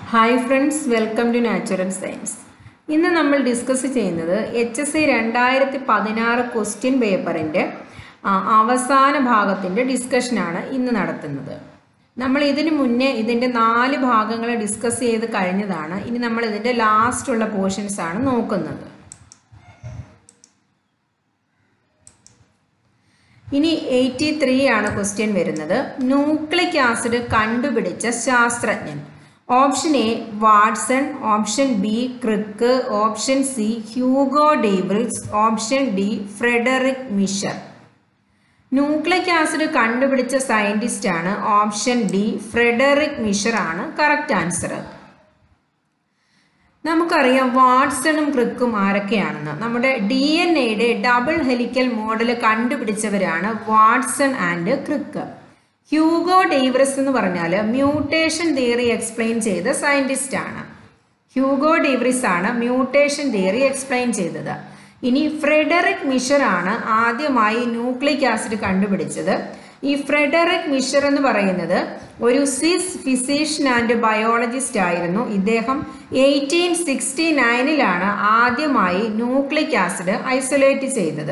hi friends welcome to natural science ഇന്ന് നമ്മൾ discuss ചെയ്യുന്നത് എച്ച് എസ് സി രണ്ടായിരത്തി പതിനാറ് ക്വസ്റ്റ്യൻ പേപ്പറിൻ്റെ അവസാന ഭാഗത്തിൻ്റെ ഡിസ്കഷനാണ് ഇന്ന് നടത്തുന്നത് നമ്മൾ ഇതിനു മുന്നേ ഇതിൻ്റെ നാല് ഭാഗങ്ങൾ ഡിസ്കസ് ചെയ്ത് കഴിഞ്ഞതാണ് ഇനി നമ്മൾ ഇതിൻ്റെ ലാസ്റ്റുള്ള പോർഷൻസ് ആണ് നോക്കുന്നത് ഇനി എയ്റ്റി ത്രീ ആണ് ക്വസ്റ്റ്യൻ വരുന്നത് ന്യൂക്ലിക് ആസിഡ് കണ്ടുപിടിച്ച ശാസ്ത്രജ്ഞൻ option A Watson option B Crick option C Hugo De Vries option D Friedrich Miescher nucleic acid കണ്ടുപിടിച്ച സയന്റിസ്റ്റ് ആണ് ഓപ്ഷൻ ഡി ഫ്രെഡറിക് മിഷർ ആണ് കറക്റ്റ് ആൻസർ നമുക്കറിയാം വാട്സണും ക്രിക്കും ആരൊക്കെയാണെന്ന് നമ്മുടെ ഡി എൻ എയുടെ ഡബിൾ ഹെലിക്കൽ മോഡൽ കണ്ടുപിടിച്ചവരാണ് Watson and Crick Hugo De Vries എന്ന് പറഞ്ഞാൽ മ്യൂട്ടേഷൻ തിയറി എക്സ്പ്ലെയിൻ ചെയ്ത സയന്റിസ്റ്റ് ആണ് ഹ്യൂഗോ ഡേവ്രിസ് ആണ് മ്യൂട്ടേഷൻ തിയറി എക്സ്പ്ലെയിൻ ചെയ്തത് ഇനി ഫ്രെഡറിക് മിഷർ ആണ് ആദ്യമായി ന്യൂക്ലിക് ആസിഡ് കണ്ടുപിടിച്ചത് ഈ ഫ്രെഡറിക് മിഷർ എന്ന് പറയുന്നത് ഒരു സ്വിസ് ഫിസിഷ്യൻ ആൻഡ് ബയോളജിസ്റ്റ് ആയിരുന്നു ഇദ്ദേഹം എയ്റ്റീൻ സിക്സ്റ്റി നയനിലാണ് ആദ്യമായി ന്യൂക്ലിക് ആസിഡ് ഐസൊലേറ്റ് ചെയ്തത്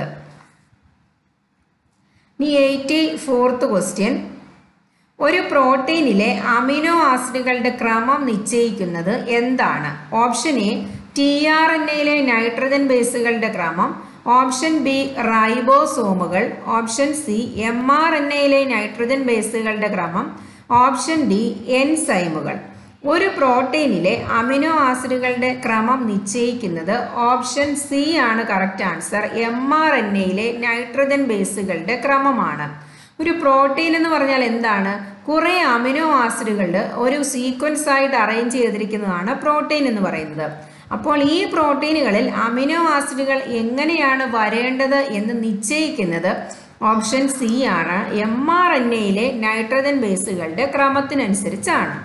ഇനി എയ്റ്റി ഫോർത്ത് ക്വസ്റ്റ്യൻ ഒരു പ്രോട്ടീനിലെ അമിനോ ആസിഡുകളുടെ ക്രമം നിശ്ചയിക്കുന്നത് എന്താണ് option A T R N എയിലെ നൈട്രജൻ ബേസുകളുടെ ക്രമം ഓപ്ഷൻ ബി റൈബോസോമുകൾ option C M R N എയിലെ നൈട്രജൻ ബേസുകളുടെ ക്രമം ഓപ്ഷൻ ഡി എൻസൈമുകൾ ഒരു പ്രോട്ടീനിലെ അമിനോ ആസിഡുകളുടെ ക്രമം നിശ്ചയിക്കുന്നത് ഓപ്ഷൻ സി ആണ് correct answer M R N എയിലെ നൈട്രജൻ ബേസുകളുടെ ക്രമമാണ് ഒരു പ്രോട്ടീൻ എന്ന് പറഞ്ഞാൽ എന്താണ് കുറേ അമിനോ ആസിഡുകൾ ഒരു സീക്വൻസ് ആയിട്ട് അറേഞ്ച് ചെയ്തിരിക്കുന്നതാണ് പ്രോട്ടീൻ എന്ന് പറയുന്നത് അപ്പോൾ ഈ പ്രോട്ടീനുകളിൽ അമിനോ ആസിഡുകൾ എങ്ങനെയാണ് വരേണ്ടത് എന്ന് നിശ്ചയിക്കുന്നത് ഓപ്ഷൻ സി ആണ് എം ആർ എൻ എയിലെ നൈട്രജൻ ബേസുകളുടെ ക്രമത്തിനനുസരിച്ചാണ്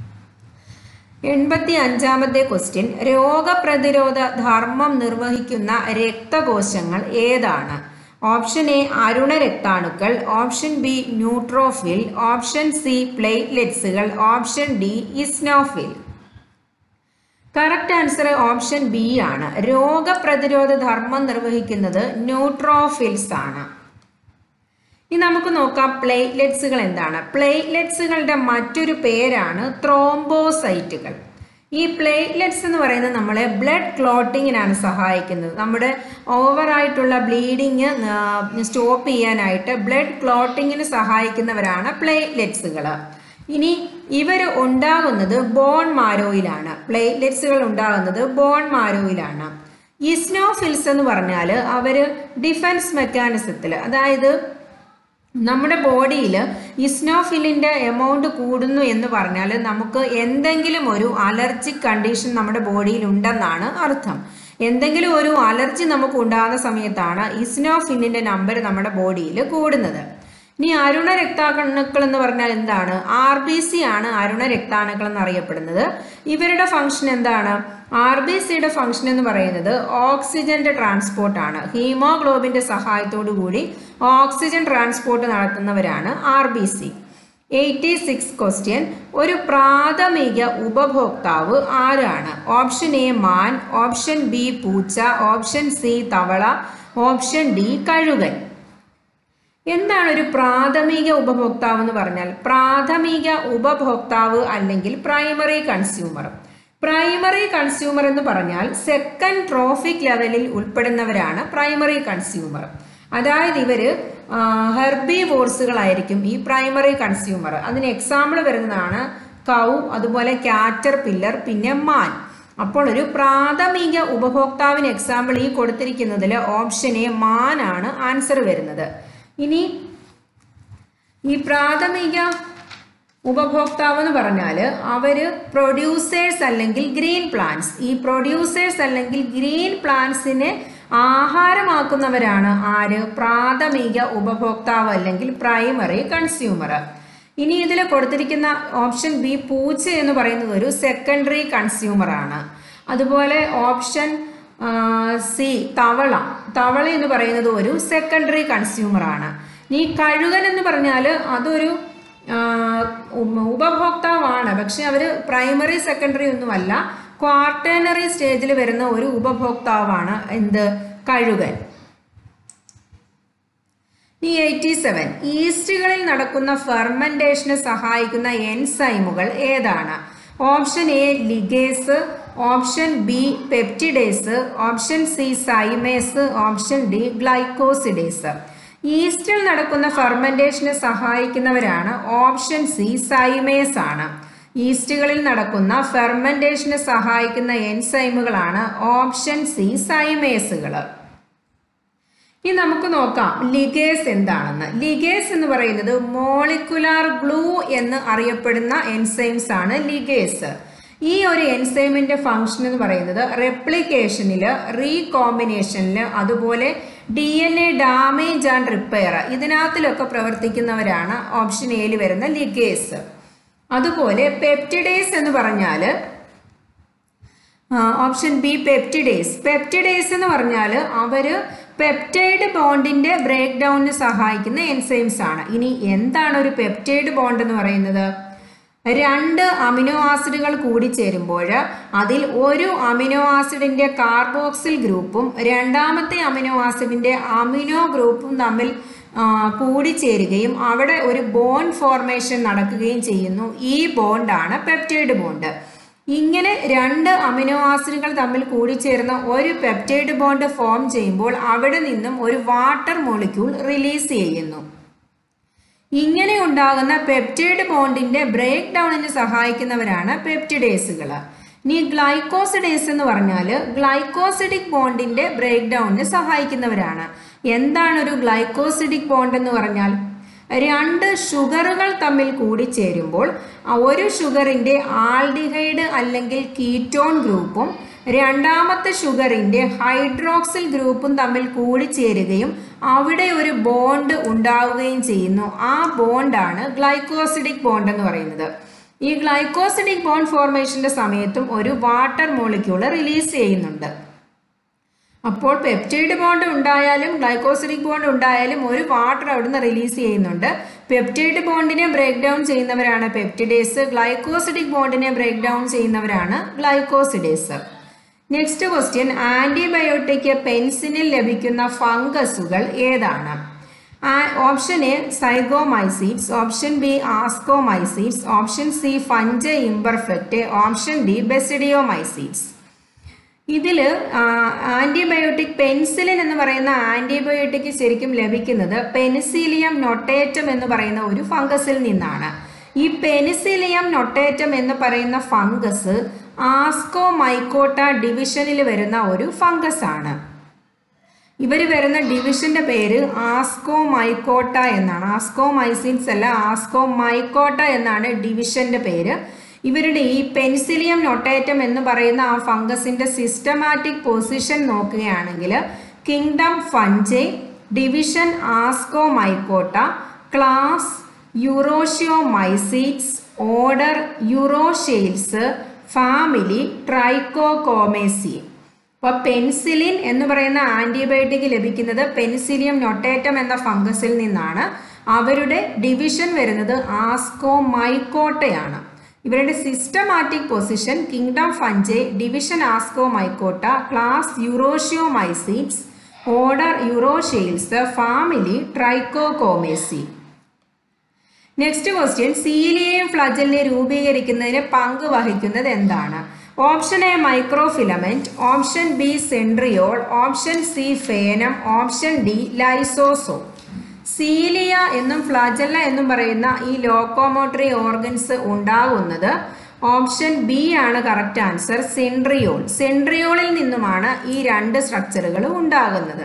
എൺപത്തി അഞ്ചാമത്തെ ക്വസ്റ്റ്യൻ രോഗപ്രതിരോധ ധർമ്മം നിർവഹിക്കുന്ന രക്തകോശങ്ങൾ ഏതാണ് ഓപ്ഷൻ എ അരുണ രക്താണുക്കൾ option B neutrophil option C പ്ലേറ്റ്ലെറ്റ്സുകൾ option D eosinophil correct answer option B ആണ് രോഗപ്രതിരോധ ധർമ്മം നിർവഹിക്കുന്നത് ന്യൂട്രോഫിൽസ് ആണ് ഇനി നമുക്ക് നോക്കാം പ്ലേറ്റ്ലെറ്റ്സുകൾ എന്താണ് പ്ലേറ്റ്ലെറ്റ്സുകളുടെ മറ്റൊരു പേരാണ് ത്രോംബോസൈറ്റുകൾ ഈ പ്ലേറ്റ്ലെറ്റ്സ് എന്ന് പറയുന്നത് നമ്മളെ ബ്ലഡ് ക്ലോട്ടിങ്ങിനാണ് സഹായിക്കുന്നത് നമ്മുടെ ഓവറായിട്ടുള്ള ബ്ലീഡിങ് സ്റ്റോപ്പ് ചെയ്യാനായിട്ട് ബ്ലഡ് ക്ലോട്ടിങ്ങിന് സഹായിക്കുന്നവരാണ് പ്ലേറ്റ്ലെറ്റ്സുകൾ ഇനി ഇവർ ഉണ്ടാകുന്നത് ബോൺ മാരോയിലാണ് പ്ലേറ്റ്ലെറ്റ്സുകൾ ഉണ്ടാകുന്നത് ബോൺ മാരോയിലാണ് ഇസ്നോഫിൽസ് എന്ന് പറഞ്ഞാൽ അവർ ഡിഫൻസ് മെക്കാനിസത്തിൽ അതായത് നമ്മുടെ ബോഡിയിൽ ഇസ്നോഫിലിൻ്റെ എമൗണ്ട് കൂടുന്നു എന്ന് പറഞ്ഞാൽ നമുക്ക് എന്തെങ്കിലും ഒരു അലർജിക് കണ്ടീഷൻ നമ്മുടെ ബോഡിയിൽ ഉണ്ടെന്നാണ് അർത്ഥം എന്തെങ്കിലും ഒരു അലർജി നമുക്ക് ഉണ്ടാകുന്ന സമയത്താണ് ഇസ്നോഫിലിൻ്റെ നമ്പർ നമ്മുടെ ബോഡിയിൽ കൂടുന്നത് ഇനി അരുണ രക്താണുക്കൾ എന്ന് പറഞ്ഞാൽ എന്താണ് ആർ ബി സി ആണ് അരുണ രക്താണുക്കൾ എന്നറിയപ്പെടുന്നത് ഇവരുടെ ഫംഗ്ഷൻ എന്താണ് ആർ ബി സിയുടെ ഫംഗ്ഷൻ എന്ന് പറയുന്നത് ഓക്സിജന്റെ ട്രാൻസ്പോർട്ട് ആണ് ഹീമോഗ്ലോബിന്റെ സഹായത്തോടു കൂടി ഓക്സിജൻ ട്രാൻസ്പോർട്ട് നടത്തുന്നവരാണ് R B C eighty six question ഒരു പ്രാഥമിക ഉപഭോക്താവ് ആരാണ് ഓപ്ഷൻ എ മാൻ ഓപ്ഷൻ ബി പൂച്ച ഓപ്ഷൻ സി തവള ഓപ്ഷൻ ഡി കഴുകൻ എന്താണ് ഒരു പ്രാഥമിക ഉപഭോക്താവ് എന്ന് പറഞ്ഞാൽ പ്രാഥമിക ഉപഭോക്താവ് അല്ലെങ്കിൽ പ്രൈമറി കൺസ്യൂമർ പ്രൈമറി കൺസ്യൂമർ എന്ന് പറഞ്ഞാൽ സെക്കൻഡ് ട്രോഫിക് ലെവലിൽ ഉൾപ്പെടുന്നവരാണ് പ്രൈമറി കൺസ്യൂമർ അതായത് ഇവർ ഹെർബി വോഴ്സുകളായിരിക്കും ഈ പ്രൈമറി കൺസ്യൂമർ അതിന് എക്സാമ്പിൾ വരുന്നതാണ് കൗ അതുപോലെ കാറ്റർ പില്ലർ പിന്നെ മാൻ അപ്പോൾ ഒരു പ്രാഥമിക ഉപഭോക്താവിന് എക്സാമ്പിൾ ഈ കൊടുത്തിരിക്കുന്നതിൽ ഓപ്ഷൻ എ മാൻ ആണ് ആൻസർ വരുന്നത് ഇനി ഈ പ്രാഥമിക ഉപഭോക്താവ് എന്ന് പറഞ്ഞാൽ അവർ പ്രൊഡ്യൂസേഴ്സ് അല്ലെങ്കിൽ ഗ്രീൻ പ്ലാന്റ്സ് ഈ പ്രൊഡ്യൂസേഴ്സ് അല്ലെങ്കിൽ ഗ്രീൻ പ്ലാന്റ്സിനെ ആഹാരമാക്കുന്നവരാണ് ആര് പ്രാഥമിക ഉപഭോക്താവ് അല്ലെങ്കിൽ പ്രൈമറി കൺസ്യൂമർ ഇനി ഇതിൽ കൊടുത്തിരിക്കുന്ന ഓപ്ഷൻ ബി പൂച്ച എന്ന് പറയുന്നത് ഒരു സെക്കൻഡറി കൺസ്യൂമർ ആണ് അതുപോലെ ഓപ്ഷൻ സി തവള തവള എന്ന് പറയുന്നത് ഒരു സെക്കൻഡറി കൺസ്യൂമർ ആണ് ഈ കഴുകൻ എന്ന് പറഞ്ഞാൽ അതൊരു ആ, ഉം- ഉപഭോക്താവാണ് പക്ഷെ അവർ പ്രൈമറി സെക്കൻഡറി ഒന്നുമല്ല ക്വാർട്ടേണറി സ്റ്റേജിൽ വരുന്ന ഒരു ഉപഭോക്താവാണ് എന്ത് കഴുകൻ ഈ എയ്റ്റി സെവൻ ഈസ്റ്റുകളിൽ നടക്കുന്ന ഫെർമെന്റേഷന് സഹായിക്കുന്ന എൻസൈമുകൾ ഏതാണ് option A ligase option B peptidase option C zymase option D glycosidase ഈസ്റ്റിൽ നടക്കുന്ന ഫെർമെന്റേഷന് സഹായിക്കുന്നവരാണ് ഓപ്ഷൻ സി സൈമേസ് ആണ് ഈസ്റ്റുകളിൽ നടക്കുന്ന ഫെർമെന്റേഷന് സഹായിക്കുന്ന എൻസൈമുകളാണ് ഓപ്ഷൻ സി സൈമേസുകൾ ഇനി നമുക്ക് നോക്കാം ലിഗേസ് എന്താണെന്ന് ലിഗേസ് എന്ന് പറയുന്നത് മോളിക്കുലാർ ഗ്ലൂ എന്ന് അറിയപ്പെടുന്ന എൻസൈംസ് ആണ് ലിഗേസ് ഈ ഒരു എൻസൈമിന്റെ ഫംഗ്ഷൻ എന്ന് പറയുന്നത് റെപ്ലിക്കേഷനിൽ റീകോമ്പിനേഷനിൽ അതുപോലെ D N A damage and repair ഇതിനകത്തിലൊക്കെ പ്രവർത്തിക്കുന്നവരാണ് ഓപ്ഷൻ എയിൽ വരുന്ന ലിഗേസ് അതുപോലെ പെപ്റ്റിഡേസ് എന്ന് പറഞ്ഞാൽ ഓപ്ഷൻ ബി പെപ്റ്റിഡേസ് പെപ്റ്റിഡേസ് എന്ന് പറഞ്ഞാൽ അവർ പെപ്റ്റൈഡ് ബോണ്ടിന്റെ ബ്രേക്ക് ഡൗണിന് സഹായിക്കുന്ന എൻസൈംസ് ആണ് ഇനി എന്താണ് ഒരു പെപ്റ്റൈഡ് ബോണ്ട് എന്ന് പറയുന്നത് രണ്ട് അമിനോ ആസിഡുകൾ കൂടിച്ചേരുമ്പോൾ അതിൽ ഒരു അമിനോ ആസിഡിന്റെ കാർബോക്സിൽ ഗ്രൂപ്പും രണ്ടാമത്തെ അമിനോ ആസിഡിന്റെ അമിനോ ഗ്രൂപ്പും തമ്മിൽ ആ, കൂടിച്ചേരുകയും അവിടെ ഒരു ബോണ്ട് ഫോർമേഷൻ നടക്കുകയും ചെയ്യുന്നു ഈ ബോണ്ടാണ് പെപ്റ്റൈഡ് ബോണ്ട് ഇങ്ങനെ രണ്ട് അമിനോ ആസിഡുകൾ തമ്മിൽ കൂടിച്ചേർന്ന ഒരു പെപ്റ്റൈഡ് ബോണ്ട് ഫോം ചെയ്യുമ്പോൾ അവിടെ നിന്നും ഒരു വാട്ടർ മോളിക്യൂൾ റിലീസ് ചെയ്യുന്നു ഇങ്ങനെ ഉണ്ടാകുന്ന പെപ്റ്റൈഡ് ബോണ്ടിന്റെ ബ്രേക്ക് ഡൗണിന് സഹായിക്കുന്നവരാണ് പെപ്റ്റിഡേസുകൾ ഇനി ഗ്ലൈക്കോസിഡേസ് എന്ന് പറഞ്ഞാൽ ഗ്ലൈക്കോസിഡിക് ബോണ്ടിന്റെ ബ്രേക്ക് ഡൗണിന് സഹായിക്കുന്നവരാണ് എന്താണ് ഒരു ഗ്ലൈക്കോസിഡിക് ബോണ്ട് എന്ന് പറഞ്ഞാൽ രണ്ട് ഷുഗറുകൾ തമ്മിൽ കൂടിച്ചേരുമ്പോൾ ആ ഒരു ഷുഗറിന്റെ ആൽഡിഹൈഡ് അല്ലെങ്കിൽ കീറ്റോൺ ഗ്രൂപ്പും രണ്ടാമത്തെ ഷുഗറിന്റെ ഹൈഡ്രോക്സിൽ ഗ്രൂപ്പും തമ്മിൽ കൂടിച്ചേരുകയും അവിടെ ഒരു ബോണ്ട് ഉണ്ടാവുകയും ചെയ്യുന്നു ആ ബോണ്ടാണ് ഗ്ലൈക്കോസിഡിക് ബോണ്ട് എന്ന് പറയുന്നത് ഈ ഗ്ലൈക്കോസിഡിക് ബോണ്ട് ഫോർമേഷന്റെ സമയത്തും ഒരു വാട്ടർ മോളിക്യൂള് റിലീസ് ചെയ്യുന്നുണ്ട് അപ്പോൾ പെപ്റ്റൈഡ് ബോണ്ട് ഉണ്ടായാലും ഗ്ലൈക്കോസിഡിക് ബോണ്ട് ഉണ്ടായാലും ഒരു വാട്ടർ അവിടുന്ന് റിലീസ് ചെയ്യുന്നുണ്ട് പെപ്റ്റൈഡ് ബോണ്ടിനെ ബ്രേക്ക് ഡൗൺ ചെയ്യുന്നവരാണ് പെപ്റ്റിഡേസ് ഗ്ലൈക്കോസിഡിക് ബോണ്ടിനെ ബ്രേക്ക് ഡൗൺ ചെയ്യുന്നവരാണ് ഗ്ലൈക്കോസിഡേസ് നെക്സ്റ്റ് ക്വസ്റ്റ്യൻ ആന്റിബയോട്ടിക് പെൻസിനിൽ ലഭിക്കുന്ന ഫംഗസുകൾ ഏതാണ് option A zygomycetes option B ascomycetes option C fungi imperfect option D basidiomycetes ഇതിൽ ആന്റിബയോട്ടിക് പെൻസിലിൻ എന്ന് പറയുന്ന ആന്റിബയോട്ടിക് ശരിക്കും ലഭിക്കുന്നത് പെനിസിലിയം നൊട്ടേറ്റം എന്ന് പറയുന്ന ഒരു ഫംഗസിൽ നിന്നാണ് ഈ പെനിസിലിയം നൊട്ടേറ്റം എന്ന് പറയുന്ന ഫംഗസ് ആസ്കോ മൈക്കോട്ട ഡിവിഷനിൽ വരുന്ന ഒരു ഫംഗസ് ആണ് ഇവർ വരുന്ന ഡിവിഷന്റെ പേര് ആസ്കോ മൈക്കോട്ട എന്നാണ് ആസ്കോ മൈസിൻസ് അല്ല ആസ്കോ മൈക്കോട്ട എന്നാണ് ഡിവിഷന്റെ പേര് ഇവരുടെ ഈ പെൻസിലിയം നൊട്ടേറ്റം എന്ന് പറയുന്ന ആ ഫംഗസിന്റെ സിസ്റ്റമാറ്റിക് പൊസിഷൻ നോക്കുകയാണെങ്കിൽ kingdom fungi division ascomycota class eurotiomycetes order eurotiales family trichocomaceae അപ്പോൾ പെൻസിലിൻ എന്ന് പറയുന്ന ആന്റിബയോട്ടിക് ലഭിക്കുന്നത് പെൻസിലിയം നൊട്ടേറ്റം എന്ന ഫംഗസിൽ നിന്നാണ് അവരുടെ ഡിവിഷൻ വരുന്നത് ആസ്കോ മൈക്കോട്ടയാണ് ഇവരുടെ systematic position kingdom fungi division ascomycota class eurotiomycetes order eurotiales family trichocomaceae next question സീലിയയും ഫ്ലജലിനെ രൂപീകരിക്കുന്നതിന് പങ്ക് വഹിക്കുന്നത് എന്താണ് option A microfilament option B centriole option C ഫേനം ഓപ്ഷൻ ഡി ലൈസോസോ സീലിയ എന്നും ഫ്ലാജല്ല എന്നും പറയുന്ന ഈ ലോക്കോമോട്ടറി ഓർഗൻസ് ഉണ്ടാകുന്നത് ഓപ്ഷൻ ബി ആണ് കറക്റ്റ് ആൻസർ സെൻട്രിയോൾ സെൻട്രിയോളിൽ നിന്നുമാണ് ഈ രണ്ട് സ്ട്രക്ചറുകൾ ഉണ്ടാകുന്നത്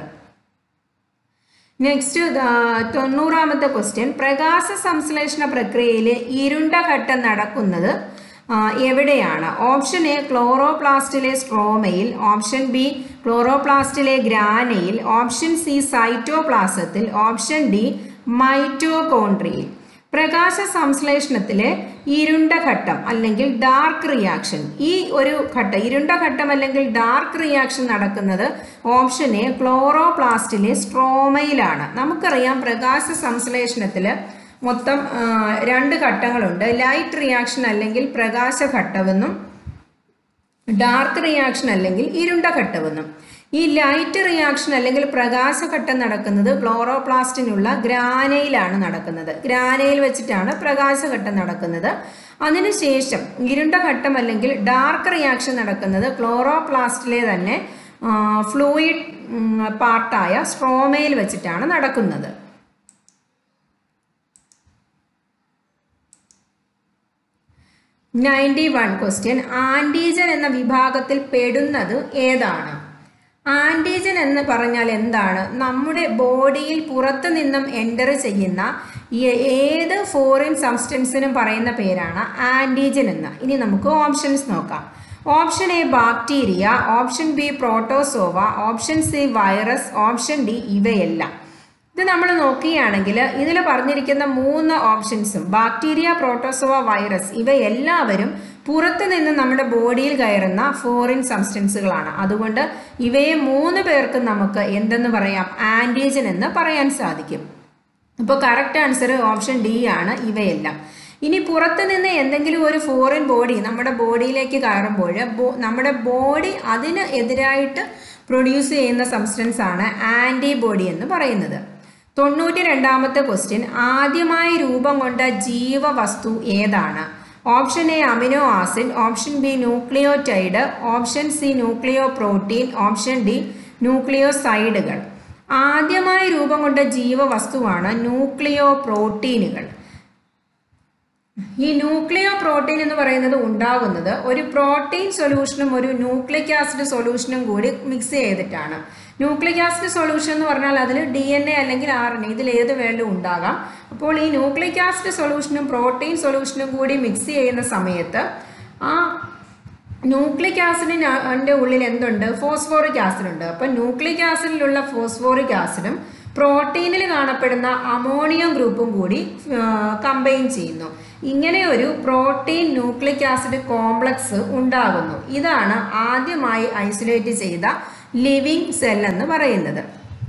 നെക്സ്റ്റ് തൊണ്ണൂറാമത്തെ ക്വസ്റ്റ്യൻ പ്രകാശ സംശ്ലേഷണ പ്രക്രിയയിൽ ഇരുണ്ട ഘട്ടം നടക്കുന്നത് ആ, എവിടെയാണ് ഓപ്ഷൻ എ ക്ലോറോപ്ലാസ്റ്റിലെ സ്ട്രോമയിൽ ഓപ്ഷൻ ബി ക്ലോറോപ്ലാസ്റ്റിലെ ഗ്രാനയിൽ ഓപ്ഷൻ സി സൈറ്റോപ്ലാസത്തിൽ ഓപ്ഷൻ ഡി മൈറ്റോകോൺട്രിയിൽ പ്രകാശ സംശ്ലേഷണത്തിലെ ഇരുണ്ട ഘട്ടം അല്ലെങ്കിൽ ഡാർക്ക് റിയാക്ഷൻ ഈ ഒരു ഘട്ടം ഇരുണ്ട ഘട്ടം അല്ലെങ്കിൽ ഡാർക്ക് റിയാക്ഷൻ നടക്കുന്നത് ഓപ്ഷൻ എ ക്ലോറോപ്ലാസ്റ്റിലെ സ്ട്രോമയിലാണ് നമുക്കറിയാം പ്രകാശ സംശ്ലേഷണത്തിൽ മൊത്തം ആ, രണ്ട് ഘട്ടങ്ങളുണ്ട് ലൈറ്റ് റിയാക്ഷൻ അല്ലെങ്കിൽ പ്രകാശഘട്ടമെന്നും ഡാർക്ക് റിയാക്ഷൻ അല്ലെങ്കിൽ ഇരുണ്ട ഘട്ടമെന്നും ഈ ലൈറ്റ് റിയാക്ഷൻ അല്ലെങ്കിൽ പ്രകാശഘട്ടം നടക്കുന്നത് ക്ലോറോപ്ലാസ്റ്റിനുള്ള ഗ്രാനയിലാണ് നടക്കുന്നത് ഗ്രാനയിൽ വെച്ചിട്ടാണ് പ്രകാശഘട്ടം നടക്കുന്നത് അതിനുശേഷം ഇരുണ്ട ഘട്ടം അല്ലെങ്കിൽ ഡാർക്ക് റിയാക്ഷൻ നടക്കുന്നത് ക്ലോറോപ്ലാസ്റ്റിലെ തന്നെ ഫ്ലൂയിഡ് പാർട്ടായ സ്ട്രോമയിൽ വെച്ചിട്ടാണ് നടക്കുന്നത് നയൻറ്റി വൺ ക്വസ്റ്റ്യൻ ആൻറ്റീജൻ എന്ന വിഭാഗത്തിൽ പെടുന്നത് ഏതാണ് ആൻറ്റീജൻ എന്ന് പറഞ്ഞാൽ എന്താണ് നമ്മുടെ ബോഡിയിൽ പുറത്തു നിന്നും എൻ്റർ ചെയ്യുന്ന ഏ- ഏത് ഫോറിൻ സബ്സ്റ്റൻസിനും പറയുന്ന പേരാണ് ആൻറ്റീജൻ എന്ന് ഇനി നമുക്ക് ഓപ്ഷൻസ് നോക്കാം option A bacteria option B protozoa option C virus option D ഇവയെല്ലാം ഇത് നമ്മൾ നോക്കുകയാണെങ്കിൽ ഇതിൽ പറഞ്ഞിരിക്കുന്ന മൂന്ന് ഓപ്ഷൻസും ബാക്ടീരിയ പ്രോട്ടോസോവ വൈറസ് ഇവയെല്ലാവരും പുറത്തു നിന്ന് നമ്മുടെ ബോഡിയിൽ കയറുന്ന ഫോറിൻ സബ്സ്റ്റൻസുകളാണ് അതുകൊണ്ട് ഇവയെ മൂന്ന് പേർക്കും നമുക്ക് എന്തെന്ന് പറയാം ആൻറ്റിജൻ എന്ന് പറയാൻ സാധിക്കും അപ്പോൾ കറക്റ്റ് ആൻസർ ഓപ്ഷൻ ഡി ആണ് ഇവയെല്ലാം ഇനി പുറത്ത് നിന്ന് എന്തെങ്കിലും ഒരു ഫോറിൻ ബോഡി നമ്മുടെ ബോഡിയിലേക്ക് കയറുമ്പോൾ ബോ- നമ്മുടെ ബോഡി അതിന് എതിരായിട്ട് പ്രൊഡ്യൂസ് ചെയ്യുന്ന സബ്സ്റ്റൻസ് ആണ് ആൻറ്റിബോഡി എന്ന് പറയുന്നത് തൊണ്ണൂറ്റി രണ്ടാമത്തെ ക്വസ്റ്റ്യൻ ആദ്യമായി രൂപം കൊണ്ട ജീവവസ്തു ഏതാണ് option A amino acid option B nucleotide option C nucleoprotein option D ന്യൂക്ലിയോസൈഡുകൾ ആദ്യമായി രൂപം കൊണ്ട ജീവവസ്തുവാണ് ന്യൂക്ലിയോ പ്രോട്ടീനുകൾ ഈ ന്യൂക്ലിയോ പ്രോട്ടീൻ എന്ന് പറയുന്നത് ഉണ്ടാകുന്നത് ഒരു പ്രോട്ടീൻ സൊല്യൂഷനും ഒരു ന്യൂക്ലിക് ആസിഡ് സൊല്യൂഷനും കൂടി മിക്സ് ചെയ്തിട്ടാണ് ന്യൂക്ലിക് ആസിഡ് സൊല്യൂഷൻ എന്ന് പറഞ്ഞാൽ അതിൽ ഡി എൻ എ അല്ലെങ്കിൽ ആർ എൻ എ ഇതിൽ ഏത് വേണ്ടും ഉണ്ടാകാം അപ്പോൾ ഈ ന്യൂക്ലിക് ആസിഡ് സൊല്യൂഷനും പ്രോട്ടീൻ സൊല്യൂഷനും കൂടി മിക്സ് ചെയ്യുന്ന സമയത്ത് ആ ന്യൂക്ലിക് ആസിഡിൻ്റെ ഉള്ളിൽ എന്തുണ്ട് ഫോസ്ഫോറിക് ആസിഡ് ഉണ്ട് അപ്പം ന്യൂക്ലിക് ആസിഡിലുള്ള ഫോസ്ഫോറിക് ആസിഡും പ്രോട്ടീനിൽ കാണപ്പെടുന്ന അമോണിയം ഗ്രൂപ്പും കൂടി കമ്പൈൻ ചെയ്യുന്നു ഇങ്ങനെ ഒരു പ്രോട്ടീൻ ന്യൂക്ലിക് ആസിഡ് കോംപ്ലക്സ് ഉണ്ടാകുന്നു ഇതാണ് ആദ്യമായി ഐസൊലേറ്റ് ചെയ്ത ലിവിങ് സെൽ എന്ന് പറയുന്നത്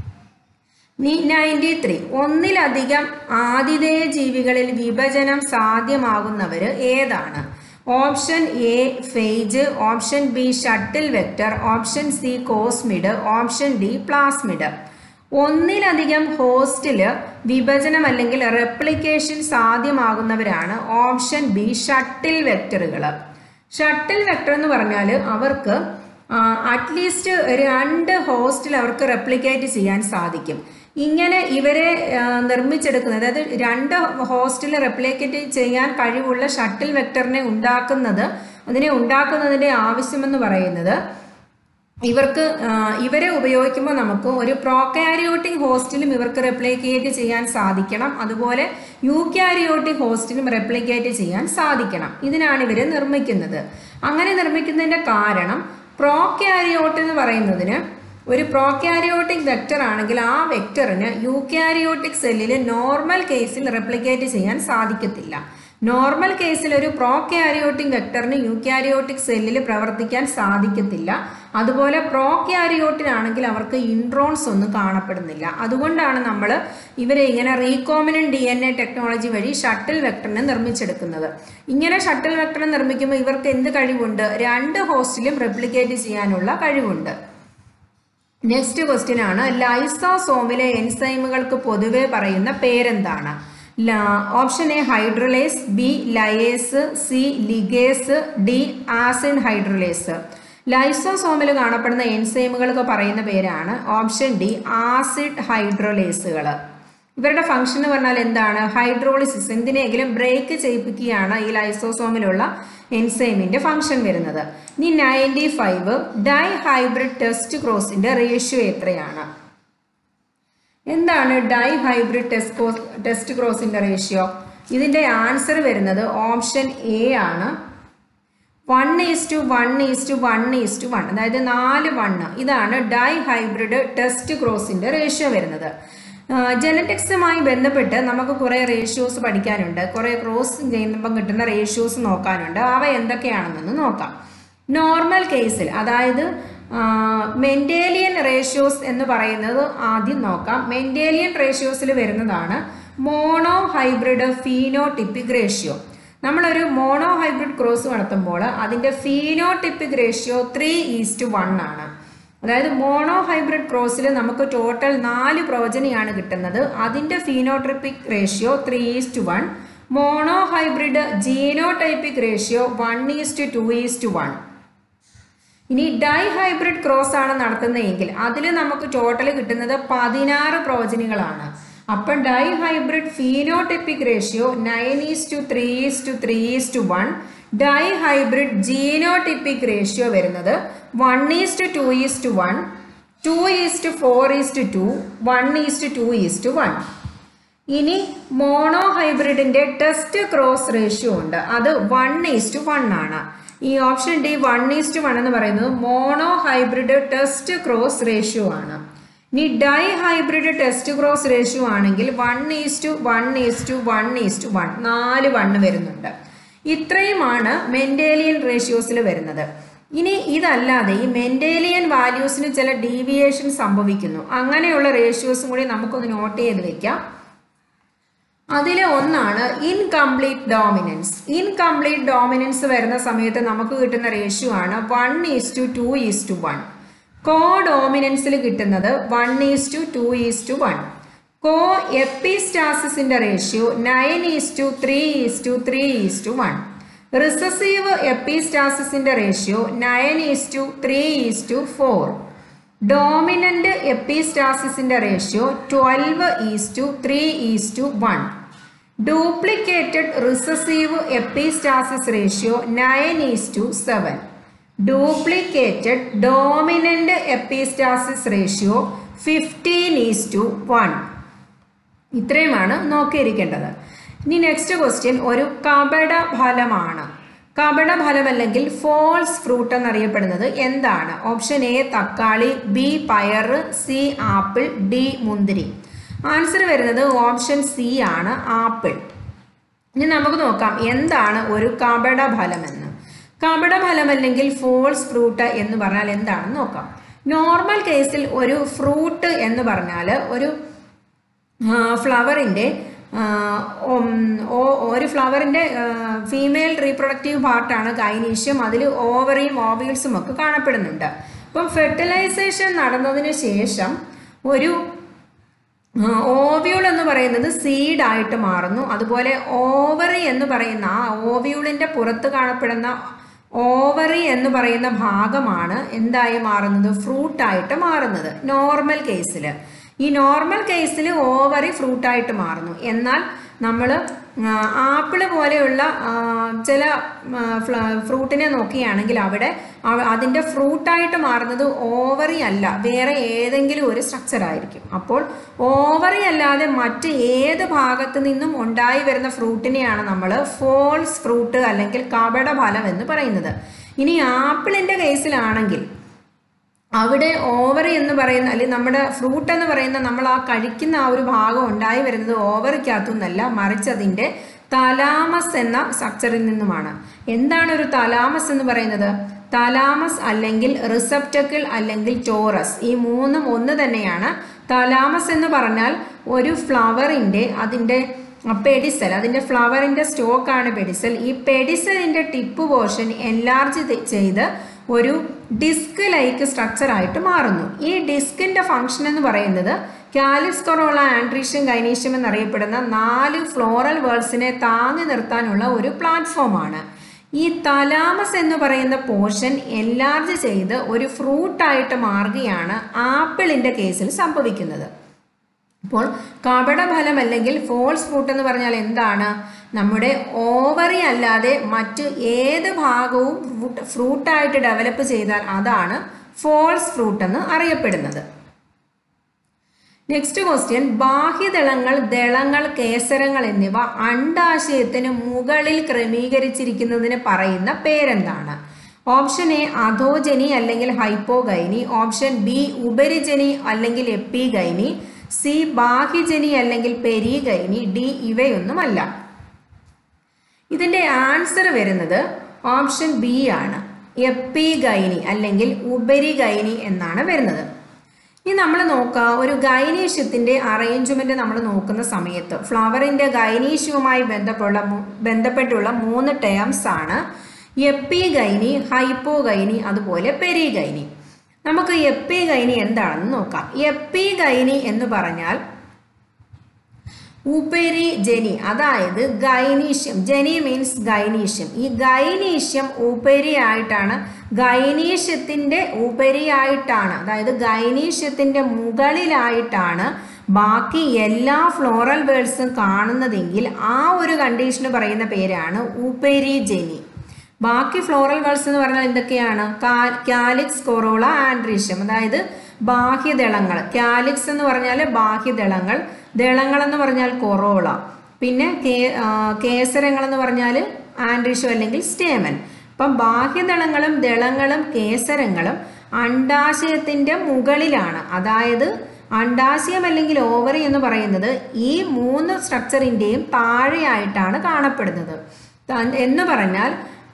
നയൻറ്റി ത്രീ ഒന്നിലധികം ആതിഥേയ ജീവികളിൽ വിഭജനം സാധ്യമാകുന്നവർ ഏതാണ് option A phage option B shuttle vector option C cosmid option D plasmid ഒന്നിലധികം ഹോസ്റ്റിൽ വിഭജനം അല്ലെങ്കിൽ റെപ്ലിക്കേഷൻ സാധ്യമാകുന്നവരാണ് ഓപ്ഷൻ ബി ഷട്ടിൽ വെക്ടറുകൾ ഷട്ടിൽ വെക്ടർ എന്ന് പറഞ്ഞാൽ അവർക്ക് അറ്റ്ലീസ്റ്റ് രണ്ട് ഹോസ്റ്റിൽ അവർക്ക് റെപ്ലിക്കേറ്റ് ചെയ്യാൻ സാധിക്കും ഇങ്ങനെ ഇവരെ ആ, നിർമ്മിച്ചെടുക്കുന്നത് അതായത് രണ്ട് ഹോസ്റ്റിൽ റെപ്ലിക്കേറ്റ് ചെയ്യാൻ കഴിവുള്ള ഷട്ടിൽ വെക്ടറിനെ ഉണ്ടാക്കുന്നത് അതിനെ ഉണ്ടാക്കുന്നതിൻ്റെ ആവശ്യമെന്ന് പറയുന്നത് ഇവർക്ക് ആ, ഇവരെ ഉപയോഗിക്കുമ്പോൾ നമുക്ക് ഒരു പ്രോകാരിയോട്ടിക് ഹോസ്റ്റിലും ഇവർക്ക് റെപ്ലിക്കേറ്റ് ചെയ്യാൻ സാധിക്കണം അതുപോലെ യൂക്യാരിയോട്ടിക് ഹോസ്റ്റിലും റെപ്ലിക്കേറ്റ് ചെയ്യാൻ സാധിക്കണം ഇതിനാണ് ഇവർ നിർമ്മിക്കുന്നത് അങ്ങനെ നിർമ്മിക്കുന്നതിൻ്റെ കാരണം പ്രോകാരിയോട്ട് എന്ന് പറയുന്നതിന് ഒരു പ്രോകാരിയോട്ടിക് വെക്ടർ ആണെങ്കിൽ ആ വെക്ടറിന് യൂക്യാരിയോട്ടിക് സെല്ലിൽ നോർമൽ കേസിൽ റെപ്ലിക്കേറ്റ് ചെയ്യാൻ സാധിക്കത്തില്ല നോർമൽ കേസിൽ ഒരു പ്രോക്യാരിയോട്ടിക് വെക്ടറിന് യൂക്യാരിയോട്ടിക് സെല്ലിൽ പ്രവർത്തിക്കാൻ സാധിക്കത്തില്ല അതുപോലെ പ്രോക്യാരിയോട്ടിനാണെങ്കിൽ അവർക്ക് ഇൻട്രോൺസ് ഒന്നും കാണപ്പെടുന്നില്ല അതുകൊണ്ടാണ് നമ്മൾ ഇവരെ ഇങ്ങനെ recombinant D N A technology വഴി ഷട്ടിൽ വെക്ടറിനെ നിർമ്മിച്ചെടുക്കുന്നത് ഇങ്ങനെ ഷട്ടിൽ വെക്ടറിനെ നിർമ്മിക്കുമ്പോൾ ഇവർക്ക് എന്ത് കഴിവുണ്ട് രണ്ട് ഹോസ്റ്റിലും റെപ്ലിക്കേറ്റ് ചെയ്യാനുള്ള കഴിവുണ്ട് നെക്സ്റ്റ് ക്വസ്റ്റ്യൻ ആണ് ലൈസോസോമിലെ എൻസൈമുകൾക്ക് പൊതുവെ പറയുന്ന പേരെന്താണ് option A hydrolase B lyase C ligase D ആസിൻ ഹൈഡ്രലേസ് ലൈസോസോമിൽ കാണപ്പെടുന്ന എൻസൈമുകൾക്ക് പറയുന്ന പേരാണ് ഓപ്ഷൻ ഡി ആസിഡ് ഹൈഡ്രോലേസുകൾ ഇവരുടെ ഫംഗ്ഷൻ എന്ന് പറഞ്ഞാൽ എന്താണ് ഹൈഡ്രോളിസിസ് എന്തിനെങ്കിലും ബ്രേക്ക് ചെയ്യിപ്പിക്കുകയാണ് ഈ ലൈസോസോമിലുള്ള എൻസൈമിന്റെ ഫംഗ്ഷൻ വരുന്നത് ഇനി ninety five dihybrid test ക്രോസിന്റെ റേഷ്യോ എത്രയാണ് എന്താണ് ഡൈ ഹൈബ്രിഡ് ടെസ്റ്റ് ടെസ്റ്റ് ക്രോസിന്റെ റേഷ്യോ ഇതിന്റെ ആൻസർ വരുന്നത് ഓപ്ഷൻ എ ആണ് one is to one is to one is to one അതായത് നാല് വണ്ണ് ഇതാണ് ഡൈ ഹൈബ്രിഡ് ടെസ്റ്റ് ക്രോസിന്റെ റേഷ്യോ വരുന്നത് ജനറ്റിക്സുമായി ബന്ധപ്പെട്ട് നമുക്ക് കുറേ റേഷ്യോസ് പഠിക്കാനുണ്ട് കുറേ ക്രോസ് ചെയ്യുമ്പം കിട്ടുന്ന റേഷ്യോസ് നോക്കാനുണ്ട് അവ എന്തൊക്കെയാണെന്നൊന്ന് നോക്കാം നോർമൽ കേസിൽ അതായത് മെൻറ്റേലിയൻ റേഷ്യോസ് എന്ന് പറയുന്നത് ആദ്യം നോക്കാം മെൻറ്റേലിയൻ റേഷ്യോസിൽ വരുന്നതാണ് മോണോ ഹൈബ്രിഡ് ഫീനോട്ടിപ്പിക് റേഷ്യോ നമ്മളൊരു മോണോ ഹൈബ്രിഡ് ക്രോസ് നടത്തുമ്പോൾ അതിൻ്റെ phenotypic ratio three is to one ആണ് അതായത് മോണോ ഹൈബ്രിഡ് ക്രോസിൽ നമുക്ക് ടോട്ടൽ നാല് പ്രവചനയാണ് കിട്ടുന്നത് അതിൻ്റെ phenotypic ratio three is to one monohybrid genotypic ratio one is to two is to one ഇനി ഡൈ ഹൈബ്രിഡ് ക്രോസ് ആണ് നടത്തുന്നതെങ്കിൽ അതിൽ നമുക്ക് ടോട്ടൽ കിട്ടുന്നത് പതിനാറ് പ്രവചനികളാണ് അപ്പം dihybrid phenotypic ratio nine is to three is to three is to one dihybrid genotypic ratio വരുന്നത് one is to two is to one two is to four is to two one is to two is to one ഇനി മോണോ ഹൈബ്രിഡിന്റെ test cross ratio ഉണ്ട് അത് one is to one ആണ് ഈ option D one is to one എന്ന് പറയുന്നത് monohybrid test cross ratio ആണ് ഇനി dihybrid test cross ratio ആണെങ്കിൽ one is to one is to one is to one നാല് വണ്ണ് വരുന്നുണ്ട് ഇത്രയുമാണ് മെൻഡേലിയൻ റേഷ്യോസിൽ വരുന്നത് ഇനി ഇതല്ലാതെ ഈ മെൻഡേലിയൻ വാല്യൂസിന് ചില ഡീവിയേഷൻ സംഭവിക്കുന്നു അങ്ങനെയുള്ള റേഷ്യോസും കൂടി നമുക്കൊന്ന് നോട്ട് ചെയ്ത് വെക്കാം അതിലെ ഒന്നാണ് ഇൻകംപ്ലീറ്റ് ഡോമിനൻസ് ഇൻകംപ്ലീറ്റ് ഡോമിനൻസ് വരുന്ന സമയത്ത് നമുക്ക് കിട്ടുന്ന റേഷ്യോ ആണ് one is to two is to one കോ ഡോമിനൻസിൽ കിട്ടുന്നത് one is to two is to one കോ എപ്പിസ്റ്റാസിന്റെ ratio nine is to three is to three is to one recessive എപ്പിസ്റ്റാസിന്റെ ratio nine is to three is to four dominant എപ്പിസ്റ്റാസിന്റെ ratio twelve is to three is to one duplicated recessive epistasis ratio nine is to seven duplicated dominant epistasis ratio fifteen is to one ഇത്രയുമാണ് നോക്കിയിരിക്കേണ്ടത് ഇനി next question ഒരു കപട ഫലമാണ് കപട ഫലമല്ലെങ്കിൽ false fruit എന്നറിയപ്പെടുന്നത് എന്താണ് ഓപ്ഷൻ എ തക്കാളി ബി പയർ സി ആപ്പിൾ ഡി മുന്തിരി ആൻസർ വരുന്നത് ഓപ്ഷൻ സി ആണ് ആപ്പിൾ ഇനി നമുക്ക് നോക്കാം എന്താണ് ഒരു കപട ഫലമെന്ന് കപട ഫലമല്ലെങ്കിൽ ഫോൾസ് ഫ്രൂട്ട് എന്ന് പറഞ്ഞാൽ എന്താണെന്ന് നോക്കാം നോർമൽ കേസിൽ ഒരു ഫ്രൂട്ട് എന്ന് പറഞ്ഞാൽ ഒരു ഫ്ലവറിൻ്റെ ഒരു ഫ്ലവറിൻ്റെ ഫീമെയിൽ റീപ്രൊഡക്റ്റീവ് പാർട്ടാണ് ഗൈനീഷ്യം അതിൽ ഓവറിയും ഓവിയൽസും ഒക്കെ കാണപ്പെടുന്നുണ്ട് അപ്പം ഫെർട്ടിലൈസേഷൻ നടന്നതിന് ശേഷം ഒരു ഓവ്യൂൾ എന്ന് പറയുന്നത് സീഡായിട്ട് മാറുന്നു അതുപോലെ ഓവറി എന്ന് പറയുന്ന ആ ഓവ്യൂളിൻ്റെ പുറത്ത് കാണപ്പെടുന്ന ഓവറി എന്ന് പറയുന്ന ഭാഗമാണ് എന്തായി മാറുന്നത് ഫ്രൂട്ടായിട്ട് മാറുന്നത് നോർമൽ കേസിൽ ഈ നോർമൽ കേസിൽ ഓവറി ഫ്രൂട്ടായിട്ട് മാറുന്നു എന്നാൽ നമ്മൾ ആപ്പിൾ പോലെയുള്ള ചില ഫ്രൂട്ടിനെ നോക്കുകയാണെങ്കിൽ അവിടെ അതിൻ്റെ ഫ്രൂട്ടായിട്ട് മാറുന്നത് ഓവറി അല്ല വേറെ ഏതെങ്കിലും ഒരു സ്ട്രക്ചർ ആയിരിക്കും അപ്പോൾ ഓവറി അല്ലാതെ മറ്റ് ഏത് ഭാഗത്ത് നിന്നും ഉണ്ടായി വരുന്ന ഫ്രൂട്ടിനെയാണ് നമ്മൾ ഫോൾസ് ഫ്രൂട്ട് അല്ലെങ്കിൽ കപട ഫലം എന്ന് പറയുന്നത് ഇനി ആപ്പിളിൻ്റെ കേസിലാണെങ്കിൽ അവിടെ ഓവറി എന്ന് പറയുന്ന അല്ലെങ്കിൽ നമ്മുടെ ഫ്രൂട്ട് എന്ന് പറയുന്ന നമ്മൾ ആ കഴിക്കുന്ന ആ ഒരു ഭാഗം ഉണ്ടായി വരുന്നത് ഓവറിക്കകത്തുനിന്നല്ല മറിച്ച് അതിൻ്റെ തലാമസ് എന്ന സ്ട്രക്ചറിൽ നിന്നുമാണ് എന്താണ് ഒരു തലാമസ് എന്ന് പറയുന്നത് തലാമസ് അല്ലെങ്കിൽ റിസപ്റ്റക്കിൾ അല്ലെങ്കിൽ ടോറസ് ഈ മൂന്നും ഒന്ന് തന്നെയാണ് തലാമസ് എന്ന് പറഞ്ഞാൽ ഒരു ഫ്ലവറിൻ്റെ അതിൻ്റെ പെഡിസൽ അതിൻ്റെ ഫ്ലവറിൻ്റെ സ്റ്റോക്കാണ് പെഡിസൽ ഈ പെഡിസലിൻ്റെ ടിപ്പ് പോർഷൻ എൻലാർജ് ചെയ്ത് ഒരു ഡിസ്ക് ലൈക്ക് സ്ട്രക്ചർ ആയിട്ട് മാറുന്നു ഈ ഡിസ്കിന്റെ ഫംഗ്ഷൻ എന്ന് പറയുന്നത് കാലിസ് കൊറോള ആൻഡ്രീഷ്യം ഗൈനീഷ്യം എന്നറിയപ്പെടുന്ന നാല് ഫ്ലോറൽ വേൾഡ്സിനെ താങ്ങി നിർത്താനുള്ള ഒരു പ്ലാറ്റ്ഫോമാണ് ഈ തലാമസ് എന്ന് പറയുന്ന പോർഷൻ എൻലാർജ് ചെയ്ത് ഒരു ഫ്രൂട്ടായിട്ട് മാറുകയാണ് ആപ്പിളിന്റെ കേസിൽ സംഭവിക്കുന്നത് അപ്പോൾ കപടഫലം അല്ലെങ്കിൽ ഫോൾസ് ഫ്രൂട്ട് എന്ന് പറഞ്ഞാൽ എന്താണ് നമ്മുടെ ഓവറി അല്ലാതെ മറ്റ് ഏത് ഭാഗവും ഫ്രൂട്ട് ഫ്രൂട്ടായിട്ട് ഡെവലപ്പ് ചെയ്താൽ അതാണ് ഫോൾസ് ഫ്രൂട്ട് എന്ന് അറിയപ്പെടുന്നത് നെക്സ്റ്റ് ക്വസ്റ്റ്യൻ ബാഹ്യദളങ്ങൾ ദളങ്ങൾ കേസരങ്ങൾ എന്നിവ അണ്ടാശയത്തിന് മുകളിൽ ക്രമീകരിച്ചിരിക്കുന്നതിന് പറയുന്ന പേരെന്താണ് ഓപ്ഷൻ എ അധോജനി അല്ലെങ്കിൽ ഹൈപ്പോഗൈനി ഓപ്ഷൻ ബി ഉപരിജനി അല്ലെങ്കിൽ എപ്പിഗൈനി സി ബാഹ്യജനി അല്ലെങ്കിൽ പെരിഗൈനി ഡി ഇവയൊന്നുമല്ല ഇതിൻ്റെ ആൻസർ വരുന്നത് ഓപ്ഷൻ ബി ആണ് എപ്പിഗൈനി അല്ലെങ്കിൽ ഉപരിഗൈനി എന്നാണ് വരുന്നത് ഇനി നമ്മൾ നോക്കുക ഒരു ഗൈനീഷ്യത്തിൻ്റെ അറേഞ്ച്മെൻറ്റ് നമ്മൾ നോക്കുന്ന സമയത്ത് ഫ്ലവറിൻ്റെ ഗൈനീഷ്യവുമായി ബന്ധപ്പെട്ടുള്ള മൂ- ബന്ധപ്പെട്ടുള്ള മൂന്ന് ടേംസ് ആണ് എപ്പിഗൈനി ഹൈപ്പോഗൈനി അതുപോലെ പെരിഗൈനി നമുക്ക് എപ്പിഗൈനി എന്താണെന്ന് നോക്കാം എപ്പിഗൈനി എന്ന് പറഞ്ഞാൽ ഉപരി ജനി അതായത് ഗൈനീഷ്യം ജനി മീൻസ് ഗൈനീഷ്യം ഈ ഗൈനീഷ്യം ഉപരിയായിട്ടാണ് ഗൈനീഷ്യത്തിൻ്റെ ഉപരിയായിട്ടാണ് അതായത് ഗൈനീഷ്യത്തിൻ്റെ മുകളിലായിട്ടാണ് ബാക്കി എല്ലാ ഫ്ലോറൽ ബേഡ്സും കാണുന്നതെങ്കിൽ ആ ഒരു കണ്ടീഷന് പറയുന്ന പേരാണ് ഉപരി ജനി ബാക്കി ഫ്ലോറൽ ബേഡ്സ് എന്ന് പറഞ്ഞാൽ എന്തൊക്കെയാണ് കാലിക്സ് കൊറോള ആൻഡ്രീഷ്യം അതായത് ബാഹ്യദളങ്ങൾ കാലിക്സ് എന്ന് പറഞ്ഞാൽ ബാഹ്യദളങ്ങൾ ദളങ്ങൾ എന്ന് പറഞ്ഞാൽ കൊറോള പിന്നെ കേ ആ, കേസരങ്ങൾ എന്ന് പറഞ്ഞാൽ ആൻഡ്രീഷ്യം അല്ലെങ്കിൽ സ്റ്റേമൻ അപ്പം ബാഹ്യദളങ്ങളും ദളങ്ങളും കേസരങ്ങളും അണ്ടാശയത്തിൻ്റെ മുകളിലാണ് അതായത് അണ്ടാശയം അല്ലെങ്കിൽ ഓവറി എന്ന് പറയുന്നത് ഈ മൂന്ന് സ്ട്രക്ചറിൻ്റെയും താഴെയായിട്ടാണ് കാണപ്പെടുന്നത് ത- എന്ന് പറഞ്ഞാൽ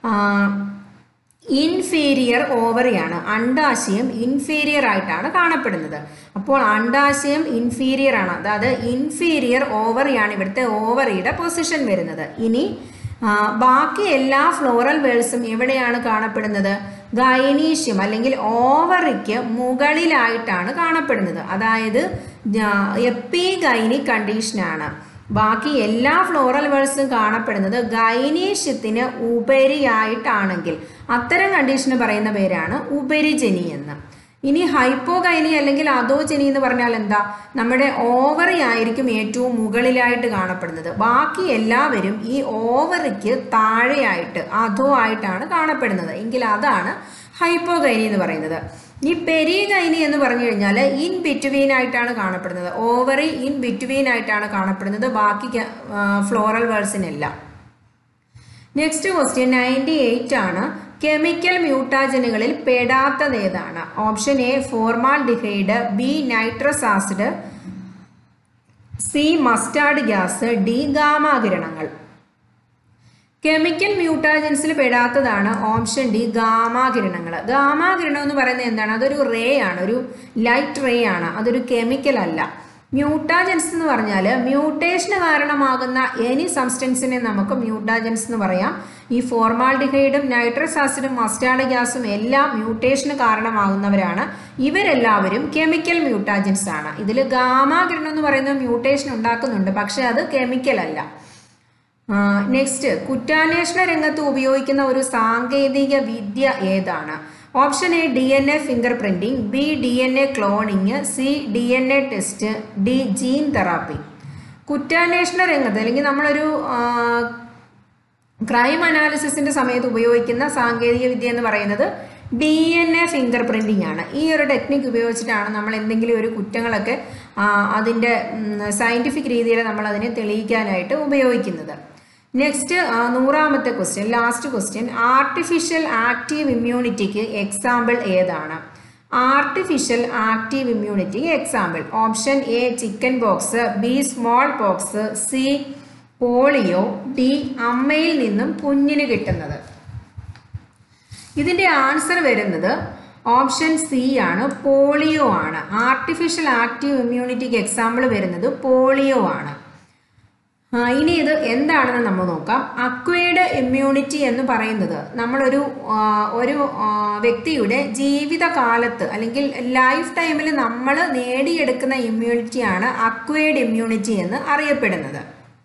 ഇൻഫീരിയർ ഓവറിയാണ് അണ്ടാശയം ഇൻഫീരിയർ ആയിട്ടാണ് കാണപ്പെടുന്നത് അപ്പോൾ അണ്ടാശയം ഇൻഫീരിയർ ആണ് അതായത് ഇൻഫീരിയർ ഓവറിയാണ് ഇവിടുത്തെ ഓവറിയുടെ പൊസിഷൻ വരുന്നത് ഇനി ആ, ബാക്കി എല്ലാ ഫ്ലോറൽ വേൾസും എവിടെയാണ് കാണപ്പെടുന്നത് ഗൈനീഷ്യം അല്ലെങ്കിൽ ഓവറിക്ക് മുകളിലായിട്ടാണ് കാണപ്പെടുന്നത് അതായത് എപ്പി ഗൈനി കണ്ടീഷനാണ് ബാക്കി എല്ലാ ഫ്ലോറൽ വേൾസും കാണപ്പെടുന്നത് ഗൈനീഷ്യത്തിന് ഉപരിയായിട്ടാണെങ്കിൽ അത്തരം കണ്ടീഷന് പറയുന്ന പേരാണ് ഉപരിജനി എന്ന് ഇനി ഹൈപ്പോഗൈനി അല്ലെങ്കിൽ അധോജനി എന്ന് പറഞ്ഞാൽ എന്താ നമ്മുടെ ഓവറി ആയിരിക്കും ഏറ്റവും മുകളിലായിട്ട് കാണപ്പെടുന്നത് ബാക്കി എല്ലാവരും ഈ ഓവറിക്ക് താഴെയായിട്ട് അധോ ആയിട്ടാണ് കാണപ്പെടുന്നത് എങ്കിൽ അതാണ് ഹൈപ്പോഗൈനി എന്ന് പറയുന്നത് ഈ പെരിഗൈനി എന്ന് പറഞ്ഞു കഴിഞ്ഞാൽ ഇൻ ബിറ്റ്വീൻ ആയിട്ടാണ് കാണപ്പെടുന്നത് ഓവറി ഇൻ ബിറ്റ്വീൻ ആയിട്ടാണ് കാണപ്പെടുന്നത് ബാക്കി ഫ്ലോറൽ വേൾസിനെല്ലാം നെക്സ്റ്റ് ക്വസ്റ്റ്യൻ നയൻറ്റി എയ്റ്റ് ആണ് കെമിക്കൽ മ്യൂട്ടാജനുകളിൽ പെടാത്തത് ഏതാണ് option A formaldehyde B nitrous acid C mustard gas D ഗാമാകിരണങ്ങൾ കെമിക്കൽ മ്യൂട്ടാജൻസിൽ പെടാത്തതാണ് ഓപ്ഷൻ ഡി ഗാമാകിരണങ്ങൾ ഗാമാകിരണം എന്ന് പറയുന്നത് എന്താണ് അതൊരു റേ ആണ് ഒരു ലൈറ്റ് റേ ആണ് അതൊരു കെമിക്കൽ അല്ല മ്യൂട്ടാജൻസ് എന്ന് പറഞ്ഞാൽ മ്യൂട്ടേഷന് കാരണമാകുന്ന എനി സബ്സ്റ്റൻസിനെ നമുക്ക് മ്യൂട്ടാജൻസ് എന്ന് പറയാം ഈ ഫോർമാൽഡിഹൈഡും നൈട്രസ് ആസിഡും മസ്റ്റാർഡ് ഗ്യാസും എല്ലാം മ്യൂട്ടേഷന് കാരണമാകുന്നവരാണ് ഇവരെല്ലാവരും കെമിക്കൽ മ്യൂട്ടാജൻസ് ആണ് ഇതിൽ ഗാമാകിരണം എന്ന് പറയുന്നത് മ്യൂട്ടേഷൻ ഉണ്ടാക്കുന്നുണ്ട് പക്ഷേ അത് കെമിക്കൽ അല്ല നെക്സ്റ്റ് കുറ്റാന്വേഷണ രംഗത്ത് ഉപയോഗിക്കുന്ന ഒരു സാങ്കേതിക വിദ്യ ഏതാണ് option A D N A fingerprinting B D N A cloning C D N A test D gene therapy കുറ്റാന്വേഷണ രംഗത്ത് അല്ലെങ്കിൽ നമ്മളൊരു ക്രൈം അനാലിസിസിന്റെ സമയത്ത് ഉപയോഗിക്കുന്ന സാങ്കേതിക വിദ്യ എന്ന് പറയുന്നത് D N A fingerprinting ആണ് ഈ ഒരു ടെക്നിക്ക് ഉപയോഗിച്ചിട്ടാണ് നമ്മൾ എന്തെങ്കിലും ഒരു കുറ്റങ്ങളൊക്കെ ആ, അതിൻ്റെ സയൻറ്റിഫിക് രീതിയിൽ നമ്മൾ അതിനെ തെളിയിക്കാനായിട്ട് ഉപയോഗിക്കുന്നത് നെക്സ്റ്റ് നൂറാമത്തെ question last question artificial active ഇമ്മ്യൂണിറ്റിക്ക് എക്സാമ്പിൾ ഏതാണ് ആർട്ടിഫിഷ്യൽ ആക്റ്റീവ് ഇമ്മ്യൂണിറ്റിക്ക് example option A chickenpox B smallpox C polio D അമ്മയിൽ നിന്നും കുഞ്ഞിന് കിട്ടുന്നത് ഇതിൻ്റെ ആൻസർ വരുന്നത് ഓപ്ഷൻ സി ആണ് പോളിയോ ആണ് ആർട്ടിഫിഷ്യൽ ആക്റ്റീവ് ഇമ്മ്യൂണിറ്റിക്ക് എക്സാമ്പിൾ വരുന്നത് പോളിയോ ആണ് ആ, ഇനി ഇത് എന്താണെന്ന് നമ്മൾ നോക്കാം അക്വൈഡ് ഇമ്മ്യൂണിറ്റി എന്ന് പറയുന്നത് നമ്മളൊരു ആ, ഒരു ആ, വ്യക്തിയുടെ ജീവിതകാലത്ത് അല്ലെങ്കിൽ ലൈഫ് ടൈമിൽ നമ്മൾ നേടിയെടുക്കുന്ന ഇമ്മ്യൂണിറ്റിയാണ് അക്വൈഡ് ഇമ്മ്യൂണിറ്റി എന്ന് അറിയപ്പെടുന്നത്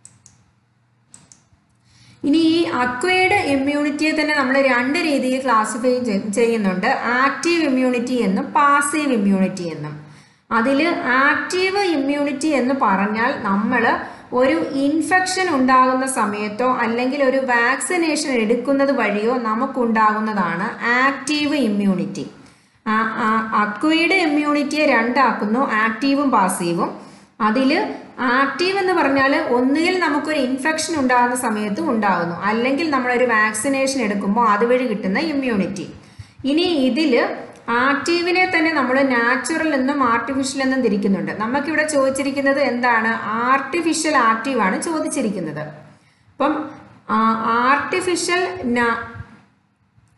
ഇനി ഈ അക്വൈഡ് ഇമ്മ്യൂണിറ്റിയെ തന്നെ നമ്മൾ രണ്ട് രീതിയിൽ ക്ലാസിഫൈ ചെയ്യുന്നുണ്ട് ആക്റ്റീവ് ഇമ്മ്യൂണിറ്റി എന്നും പാസീവ് ഇമ്മ്യൂണിറ്റി എന്നും അതിൽ ആക്റ്റീവ് ഇമ്മ്യൂണിറ്റി എന്ന് പറഞ്ഞാൽ നമ്മൾ ഒരു ഇൻഫെക്ഷൻ ഉണ്ടാകുന്ന സമയത്തോ അല്ലെങ്കിൽ ഒരു വാക്സിനേഷൻ എടുക്കുന്നത് വഴിയോ നമുക്കുണ്ടാകുന്നതാണ് ആക്റ്റീവ് ഇമ്മ്യൂണിറ്റി അക്വൈഡ് ഇമ്മ്യൂണിറ്റിയെ രണ്ടാക്കുന്നു ആക്റ്റീവും പാസീവും അതിൽ ആക്റ്റീവ് എന്ന് പറഞ്ഞാൽ ഒന്നുകിൽ നമുക്കൊരു ഇൻഫെക്ഷൻ ഉണ്ടാകുന്ന സമയത്ത് ഉണ്ടാകുന്നു അല്ലെങ്കിൽ നമ്മളൊരു വാക്സിനേഷൻ എടുക്കുമ്പോൾ അതുവഴി കിട്ടുന്ന ഇമ്മ്യൂണിറ്റി ഇനി ഇതിൽ ആക്റ്റീവിനെ തന്നെ നമ്മൾ നാച്ചുറൽ എന്നും ആർട്ടിഫിഷ്യൽ എന്നും തിരിക്കുന്നുണ്ട് നമുക്കിവിടെ ചോദിച്ചിരിക്കുന്നത് എന്താണ് ആർട്ടിഫിഷ്യൽ ആക്റ്റീവ് ആണ് ചോദിച്ചിരിക്കുന്നത് അപ്പം ആർട്ടിഫിഷ്യൽ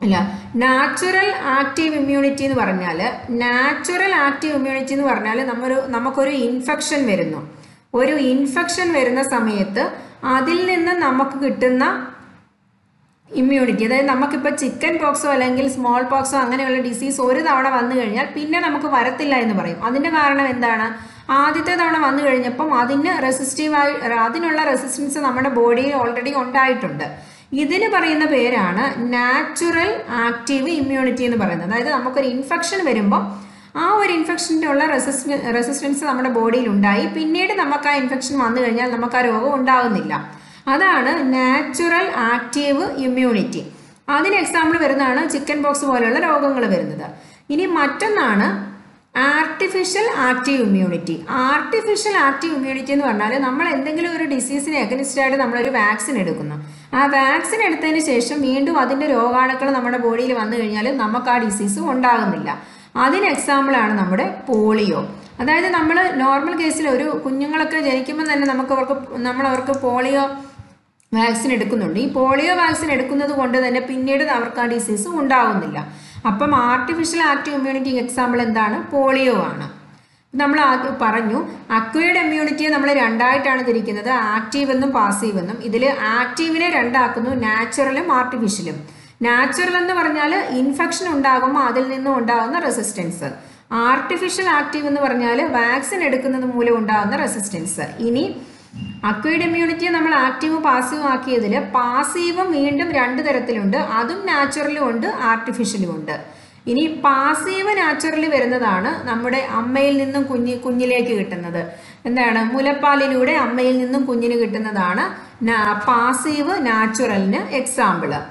അല്ല നാച്ചുറൽ ആക്റ്റീവ് ഇമ്മ്യൂണിറ്റി എന്ന് പറഞ്ഞാൽ നാച്ചുറൽ ആക്റ്റീവ് ഇമ്മ്യൂണിറ്റി എന്ന് പറഞ്ഞാൽ നമ്മൊരു നമുക്കൊരു ഇൻഫെക്ഷൻ വരുന്നു ഒരു ഇൻഫെക്ഷൻ വരുന്ന സമയത്ത് അതിൽ നിന്ന് നമുക്ക് കിട്ടുന്ന ഇമ്മ്യൂണിറ്റി അതായത് നമുക്കിപ്പോൾ ചിക്കൻ പോക്സോ അല്ലെങ്കിൽ സ്മോൾ പോക്സോ അങ്ങനെയുള്ള ഡിസീസ് ഒരു തവണ വന്നു കഴിഞ്ഞാൽ പിന്നെ നമുക്ക് വരത്തില്ല എന്ന് പറയും അതിൻ്റെ കാരണം എന്താണ് ആദ്യത്തെ തവണ വന്നു കഴിഞ്ഞപ്പം അതിന് റെസിസ്റ്റീവായി അതിനുള്ള റെസിസ്റ്റൻസ് നമ്മുടെ ബോഡിയിൽ ഓൾറെഡി ഉണ്ടായിട്ടുണ്ട് ഇതിന് പറയുന്ന പേരാണ് നാച്ചുറൽ ആക്റ്റീവ് ഇമ്മ്യൂണിറ്റി എന്ന് പറയുന്നത് അതായത് നമുക്കൊരു ഇൻഫെക്ഷൻ വരുമ്പോൾ ആ ഒരു ഇൻഫെക്ഷൻ്റെ ഉള്ള റെസിസ്റ്റൻ റെസിസ്റ്റൻസ് നമ്മുടെ ബോഡിയിൽ ഉണ്ടായി പിന്നീട് നമുക്ക് ആ ഇൻഫെക്ഷൻ വന്നു കഴിഞ്ഞാൽ നമുക്ക് ആ രോഗം ഉണ്ടാകുന്നില്ല അതാണ് നാച്ചുറൽ ആക്റ്റീവ് ഇമ്മ്യൂണിറ്റി അതിന് എക്സാമ്പിൾ വരുന്നതാണ് ചിക്കൻ ബോക്സ് പോലെയുള്ള രോഗങ്ങൾ വരുന്നത് ഇനി മറ്റൊന്നാണ് artificial active immunity artificial active immunity എന്ന് പറഞ്ഞാൽ നമ്മൾ എന്തെങ്കിലും ഒരു ഡിസീസിനെ അഗനിസ്റ്റ് ആയിട്ട് നമ്മളൊരു വാക്സിൻ എടുക്കുന്നു ആ വാക്സിൻ എടുത്തതിന് ശേഷം വീണ്ടും അതിൻ്റെ രോഗാണുക്കൾ നമ്മുടെ ബോഡിയിൽ വന്നു കഴിഞ്ഞാൽ നമുക്ക് ആ ഡിസീസ് ഉണ്ടാകുന്നില്ല അതിന് എക്സാമ്പിളാണ് നമ്മുടെ പോളിയോ അതായത് നമ്മൾ നോർമൽ കേസിൽ ഒരു കുഞ്ഞുങ്ങളൊക്കെ ജനിക്കുമ്പോൾ തന്നെ നമുക്ക് അവർക്ക് നമ്മൾ അവർക്ക് പോളിയോ വാക്സിൻ എടുക്കുന്നുണ്ട് ഈ പോളിയോ വാക്സിൻ എടുക്കുന്നത് കൊണ്ട് തന്നെ പിന്നീട് അവർക്ക് ആ ഡിസീസ് ഉണ്ടാകുന്നില്ല അപ്പം ആർട്ടിഫിഷ്യൽ ആക്റ്റീവ് ഇമ്മ്യൂണിറ്റി എക്സാമ്പിൾ എന്താണ് പോളിയോ ആണ് നമ്മൾ ആദ്യം പറഞ്ഞു അക്വയർഡ് ഇമ്മ്യൂണിറ്റിയെ നമ്മൾ രണ്ടായിട്ടാണ് തിരിക്കുന്നത് ആക്റ്റീവ് എന്നും പാസീവ് എന്നും ഇതിൽ ആക്റ്റീവിനെ രണ്ടാക്കുന്നു നാച്ചുറലും ആർട്ടിഫിഷ്യലും നാച്ചുറൽ എന്ന് പറഞ്ഞാൽ ഇൻഫെക്ഷൻ ഉണ്ടാകുമ്പോൾ അതിൽ നിന്നും ഉണ്ടാകുന്ന റെസിസ്റ്റൻസ് ആർട്ടിഫിഷ്യൽ ആക്റ്റീവ് എന്ന് പറഞ്ഞാൽ വാക്സിൻ എടുക്കുന്നത് മൂലം ഉണ്ടാകുന്ന റെസിസ്റ്റൻസ് ഇനി അക്വൈഡ് ഇമ്മ്യൂണിറ്റിയെ നമ്മൾ ആക്റ്റീവ് പാസീവ് ആക്കിയതിൽ പാസീവും വീണ്ടും രണ്ട് തരത്തിലുണ്ട് അതും നാച്ചുറലും ഉണ്ട് ആർട്ടിഫിഷ്യലും ഉണ്ട് ഇനി പാസീവ് നാച്ചുറലി വരുന്നതാണ് നമ്മുടെ അമ്മയിൽ നിന്നും കുഞ്ഞി കുഞ്ഞിലേക്ക് കിട്ടുന്നത് എന്താണ് മുലപ്പാലിലൂടെ അമ്മയിൽ നിന്നും കുഞ്ഞിന് കിട്ടുന്നതാണ് പാസീവ് നാച്ചുറലിന് എക്സാമ്പിള്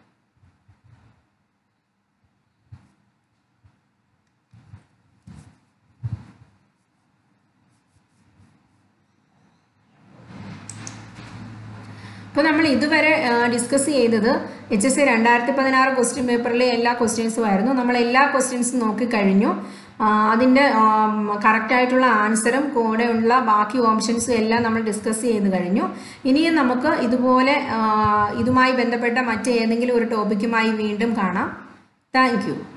അപ്പോൾ നമ്മൾ ഇതുവരെ ഡിസ്കസ് ചെയ്തത് എച്ച് എസ് സി രണ്ടായിരത്തി പതിനാറ് ക്വസ്റ്റ്യൻ പേപ്പറിലെ എല്ലാ ക്വസ്റ്റ്യൻസും ആയിരുന്നു നമ്മൾ എല്ലാ ക്വസ്റ്റ്യൻസും നോക്കിക്കഴിഞ്ഞു അതിൻ്റെ കറക്റ്റായിട്ടുള്ള ആൻസറും കൂടെയുള്ള ബാക്കി ഓപ്ഷൻസും എല്ലാം നമ്മൾ ഡിസ്കസ് ചെയ്ത് കഴിഞ്ഞു ഇനിയും നമുക്ക് ഇതുപോലെ ഇതുമായി ബന്ധപ്പെട്ട മറ്റേതെങ്കിലും ഒരു ടോപ്പിക്കുമായി വീണ്ടും കാണാം താങ്ക്